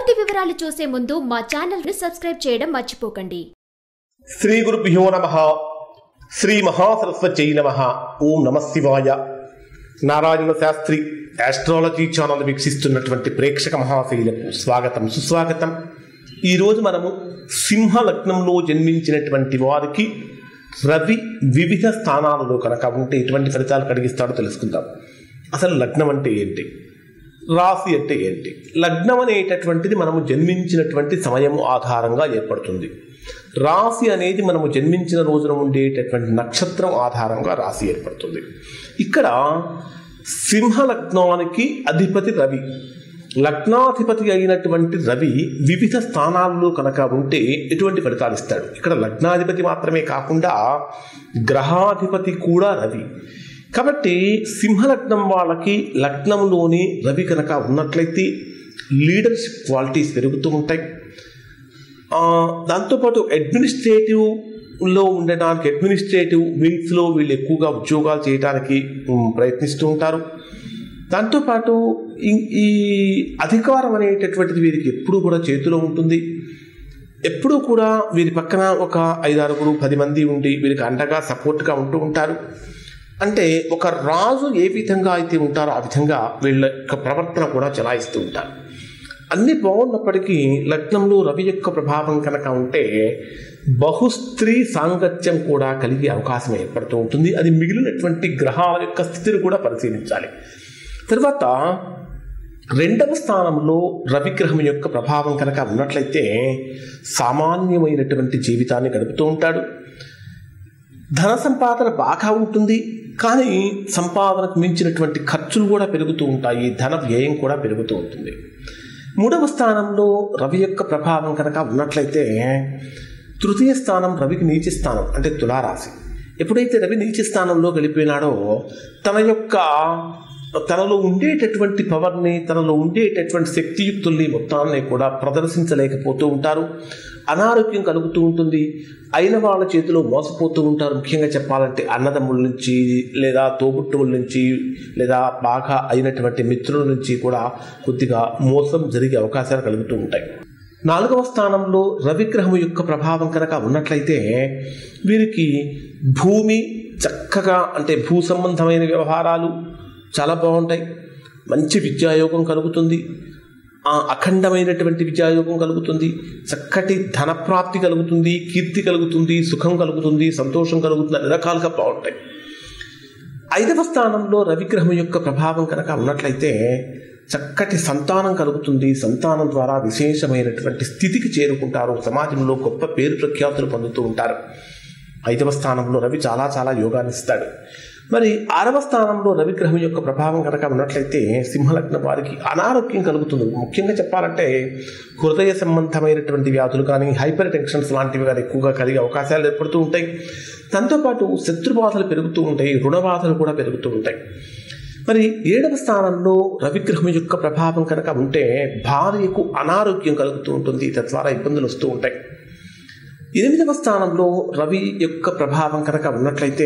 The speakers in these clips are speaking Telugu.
పూర్తి వివరాలు చూసే ముందు మా ఛానల్ ని సబ్స్క్రైబ్ చేయడం మర్చిపోకండి శ్రీ గురుభ్యో నమ శ్రీ మహాసరస్వత్యై నమ ఓం నమ శివాయ నారాయణ శాస్త్రి ఆస్ట్రాలజీ ఛానల్ వీక్షిస్తున్నటువంటి ప్రేక్షక మహాశైలకు స్వాగతం సుస్వాగతం ఈరోజు మనము సింహ లగ్నంలో జన్మించినటువంటి వారికి రవి వివిధ స్థానాలలో కనుక ఉంటే ఎటువంటి ఫలితాలు కలిగిస్తాడో తెలుసుకుందాం అసలు లగ్నం అంటే ఏంటి రాశి అంటే ఏంటి లగ్నం అనేటటువంటిది మనము జన్మించినటువంటి సమయము ఆధారంగా ఏర్పడుతుంది రాశి అనేది మనము జన్మించిన రోజున ఉండేటటువంటి నక్షత్రం ఆధారంగా రాశి ఏర్పడుతుంది ఇక్కడ సింహ లగ్నానికి అధిపతి రవి లగ్నాధిపతి అయినటువంటి రవి వివిధ స్థానాల్లో కనుక ఉంటే ఎటువంటి ఫలితాలు ఇస్తాడు ఇక్కడ లగ్నాధిపతి మాత్రమే కాకుండా గ్రహాధిపతి కూడా రవి కాబట్టి సింహలగ్నం వాళ్ళకి లగ్నంలోని రవి కనుక ఉన్నట్లయితే లీడర్షిప్ క్వాలిటీస్ పెరుగుతూ ఉంటాయి ఆ, దాంతోపాటు అడ్మినిస్ట్రేటివ్లో ఉండడానికి అడ్మినిస్ట్రేటివ్ వింగ్స్లో వీళ్ళు ఎక్కువగా ఉద్యోగాలు చేయడానికి ఉమ్, ప్రయత్నిస్తూ ఉంటారు దాంతోపాటు ఈ- ఈ అధికారం అనేటటువంటిది వీరికి ఎప్పుడూ కూడా చేతిలో ఉంటుంది ఎప్పుడూ కూడా వీరి పక్కన ఒక ఐదారుగురు పది మంది ఉండి వీరికి అండగా సపోర్ట్గా ఉంటూ ఉంటారు అంటే ఒక రాజు ఏ విధంగా అయితే ఉంటారో ఆ విధంగా వీళ్ళ యొక్క ప్రవర్తన కూడా చలాయిస్తూ ఉంటారు అన్ని బాగున్నప్పటికీ లగ్నంలో రవి యొక్క ప్రభావం కనుక ఉంటే బహుస్త్రీ సాంగత్యం కూడా కలిగే అవకాశం ఏర్పడుతూ ఉంటుంది అది మిగిలినటువంటి గ్రహాల యొక్క స్థితిని కూడా పరిశీలించాలి తర్వాత రెండవ స్థానంలో రవిగ్రహం యొక్క ప్రభావం కనుక ఉన్నట్లయితే సామాన్యమైనటువంటి జీవితాన్ని గడుపుతూ ఉంటాడు ధన సంపాదన బాగా ఉంటుంది కానీ సంపాదనకు మించినటువంటి ఖర్చులు కూడా పెరుగుతూ ఉంటాయి ధన వ్యయం కూడా పెరుగుతూ ఉంటుంది మూడవ స్థానంలో రవి యొక్క ప్రభావం కనుక ఉన్నట్లయితే తృతీయ స్థానం రవికి నీచ స్థానం అంటే తులారాశి ఎప్పుడైతే రవి నీచ స్థానంలో వెళ్ళిపోయినాడో తన యొక్క తనలో ఉండేటటువంటి పవర్ని తనలో ఉండేటటువంటి శక్తియుక్తుల్ని మొత్తాన్ని కూడా ప్రదర్శించలేకపోతూ ఉంటారు అనారోగ్యం కలుగుతూ ఉంటుంది అయిన వాళ్ళ చేతిలో మోసపోతూ ఉంటారు ముఖ్యంగా చెప్పాలంటే అన్నదమ్ముల నుంచి లేదా తోబుట్టువుల నుంచి లేదా బాగా అయినటువంటి మిత్రుల నుంచి కూడా కొద్దిగా మోసం జరిగే అవకాశాలు కలుగుతూ ఉంటాయి నాలుగవ స్థానంలో రవిగ్రహం యొక్క ప్రభావం కనుక ఉన్నట్లయితే వీరికి భూమి చక్కగా అంటే భూ సంబంధమైన వ్యవహారాలు చాలా బాగుంటాయి మంచి విద్యాయోగం కలుగుతుంది ఆ అఖండమైనటువంటి విద్యాయోగం కలుగుతుంది చక్కటి ధనప్రాప్తి కలుగుతుంది కీర్తి కలుగుతుంది సుఖం కలుగుతుంది సంతోషం కలుగుతుంది అన్ని రకాలుగా బాగుంటాయి ఐదవ స్థానంలో రవిగ్రహం యొక్క ప్రభావం కనుక ఉన్నట్లయితే చక్కటి సంతానం కలుగుతుంది సంతానం ద్వారా విశేషమైనటువంటి స్థితికి చేరుకుంటారు సమాజంలో గొప్ప పేరు ప్రఖ్యాతులు పొందుతూ ఉంటారు ఐదవ స్థానంలో రవి చాలా చాలా యోగాన్ని ఇస్తాడు మరి ఆరవ స్థానంలో రవిగ్రహం యొక్క ప్రభావం కనుక ఉన్నట్లయితే సింహలగ్న వారికి అనారోగ్యం కలుగుతుంది ముఖ్యంగా చెప్పాలంటే హృదయ సంబంధమైనటువంటి వ్యాధులు కానీ హైపర్ టెన్షన్స్ లాంటివి కానీ ఎక్కువగా కలిగే అవకాశాలు ఏర్పడుతూ ఉంటాయి దాంతోపాటు శత్రుబాధలు పెరుగుతూ ఉంటాయి రుణబాధలు కూడా పెరుగుతూ ఉంటాయి మరి ఏడవ స్థానంలో రవిగ్రహం యొక్క ప్రభావం కనుక ఉంటే భార్యకు అనారోగ్యం కలుగుతూ ఉంటుంది తద్వారా ఇబ్బందులు వస్తూ ఉంటాయి ఎనిమిదవ స్థానంలో రవి యొక్క ప్రభావం కనుక ఉన్నట్లయితే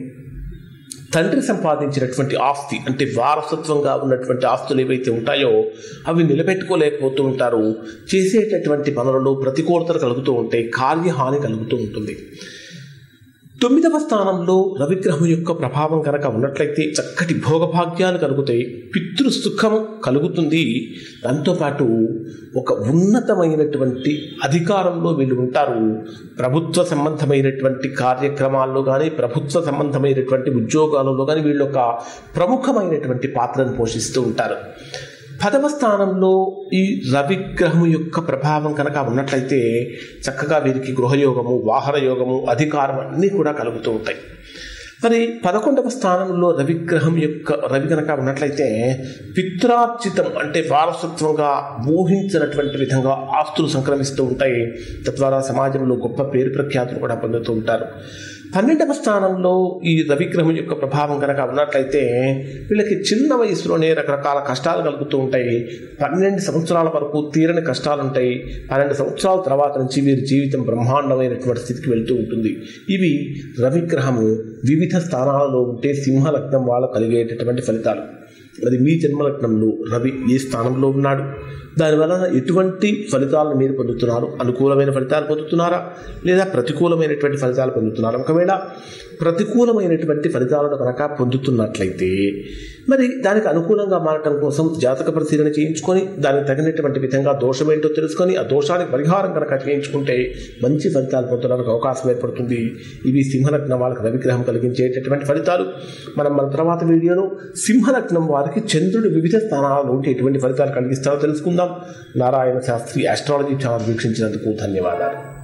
తండ్రి సంపాదించినటువంటి ఆస్తి అంటే వారసత్వంగా ఉన్నటువంటి ఆస్తులు ఏవైతే ఉంటాయో అవి నిలబెట్టుకోలేకపోతూ ఉంటారు చేసేటటువంటి పనులలో ప్రతికూలతలు కలుగుతూ ఉంటాయి కార్యహాని కలుగుతూ ఉంటుంది తొమ్మిదవ స్థానంలో రవిగ్రహం యొక్క ప్రభావం కనుక ఉన్నట్లయితే చక్కటి భోగభాగ్యాలు కలుగుతాయి పితృ సుఖం కలుగుతుంది దాంతోపాటు ఒక ఉన్నతమైనటువంటి అధికారంలో వీళ్ళు ఉంటారు ప్రభుత్వ సంబంధమైనటువంటి కార్యక్రమాల్లో కానీ ప్రభుత్వ సంబంధమైనటువంటి ఉద్యోగాలలో కానీ వీళ్ళు ఒక ప్రముఖమైనటువంటి పాత్రను పోషిస్తూ ఉంటారు పదవ స్థానంలో ఈ రవిగ్రహము యొక్క ప్రభావం కనుక ఉన్నట్లయితే చక్కగా వీరికి గృహయోగము వాహన యోగము అధికారం అన్నీ కూడా కలుగుతూ ఉంటాయి మరి పదకొండవ స్థానంలో రవిగ్రహం యొక్క రవి కనుక ఉన్నట్లయితే పిత్రార్జితం అంటే వారసత్వంగా ఊహించినటువంటి విధంగా ఆస్తులు సంక్రమిస్తూ ఉంటాయి తద్వారా సమాజంలో గొప్ప పేరు ప్రఖ్యాతులు కూడా పొందుతూ ఉంటారు పన్నెండవ స్థానంలో ఈ రవిగ్రహం యొక్క ప్రభావం కనుక ఉన్నట్లయితే వీళ్ళకి చిన్న వయసులోనే రకరకాల కష్టాలు కలుగుతూ ఉంటాయి పన్నెండు సంవత్సరాల వరకు తీరని కష్టాలు ఉంటాయి పన్నెండు సంవత్సరాల తర్వాత నుంచి వీరి జీవితం బ్రహ్మాండమైనటువంటి స్థితికి వెళ్తూ ఉంటుంది ఇవి రవిగ్రహము వివిధ స్థానాలలో ఉంటే సింహ లగ్నం వాళ్ళకు కలిగేటటువంటి ఫలితాలు మరి మీ జన్మలగ్నంలో రవి ఏ స్థానంలో ఉన్నాడు దానివలన ఎటువంటి ఫలితాలను మీరు పొందుతున్నారు అనుకూలమైన ఫలితాలు పొందుతున్నారా లేదా ప్రతికూలమైనటువంటి ఫలితాలు పొందుతున్నారా ఒకవేళ ప్రతికూలమైనటువంటి ఫలితాలను కనుక పొందుతున్నట్లయితే మరి దానికి అనుకూలంగా మారటం కోసం జాతక పరిశీలన చేయించుకొని దానికి తగినటువంటి విధంగా దోషం ఏంటో తెలుసుకొని ఆ దోషానికి పరిహారం కనుక చేయించుకుంటే మంచి ఫలితాలు పొందడానికి అవకాశం ఏర్పడుతుంది ఇవి సింహలగ్నం వాళ్ళకి రవిగ్రహం కలిగించేటటువంటి ఫలితాలు మనం మన తర్వాత వీడియోలో సింహలగ్నం వారికి చంద్రుడు వివిధ స్థానాల నుండి ఎటువంటి ఫలితాలు కలిగిస్తారో తెలుసుకుందాం నారాయణ శాస్త్రి ఆస్ట్రాలజీ ఛానల్ వీక్షించినందుకు ధన్యవాదాలు